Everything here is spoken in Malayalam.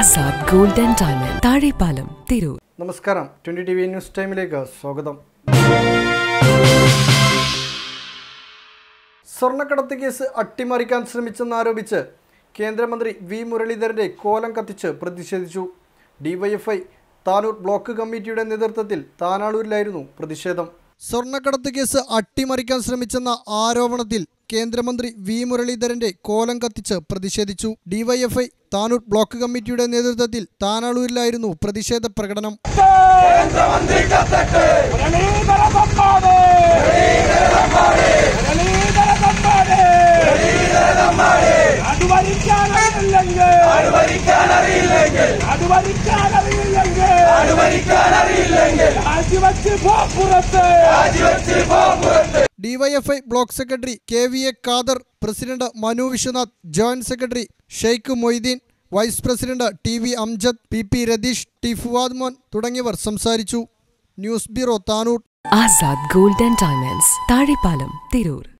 Azad gold and diamond Thazhepalam Tirur നമസ്കാരം ട്വൻ്റി ടി വി ന്യൂസ് ടൈമിലേക്ക് സ്വാഗതം സ്വർണ്ണക്കടത്ത് കേസ് അട്ടിമറിക്കാൻ ശ്രമിച്ചെന്നാരോപിച്ച് കേന്ദ്രമന്ത്രി വി മുരളീധരൻ്റെ കോലം കത്തിച്ച് പ്രതിഷേധിച്ചു ഡിവൈഎഫ്ഐ താനൂർ ബ്ലോക്ക് കമ്മിറ്റിയുടെ നേതൃത്വത്തിൽ താനാളൂരിലായിരുന്നു പ്രതിഷേധം സ്വർണ്ണക്കടത്ത് കേസ് അട്ടിമറിക്കാൻ ശ്രമിച്ചെന്ന ആരോപണത്തിൽ കേന്ദ്രമന്ത്രി വി മുരളീധരന്റെ കോലം കത്തിച്ച് പ്രതിഷേധിച്ചു ഡിവൈഎഫ്ഐ താനൂർ ബ്ലോക്ക് കമ്മിറ്റിയുടെ നേതൃത്വത്തിൽ താനാളൂരിലായിരുന്നു പ്രതിഷേധ പ്രകടനം DYFI block secretary K V A Khader president Manu Vishwanath joint secretary Sheikh Moideen vice president T V Amjad P P Ratheesh T Fuad Mon തുടങ്ങിയവർ സംസാരിച്ചു news bureau Tanur Azad gold and diamonds Thazhepalam Tirur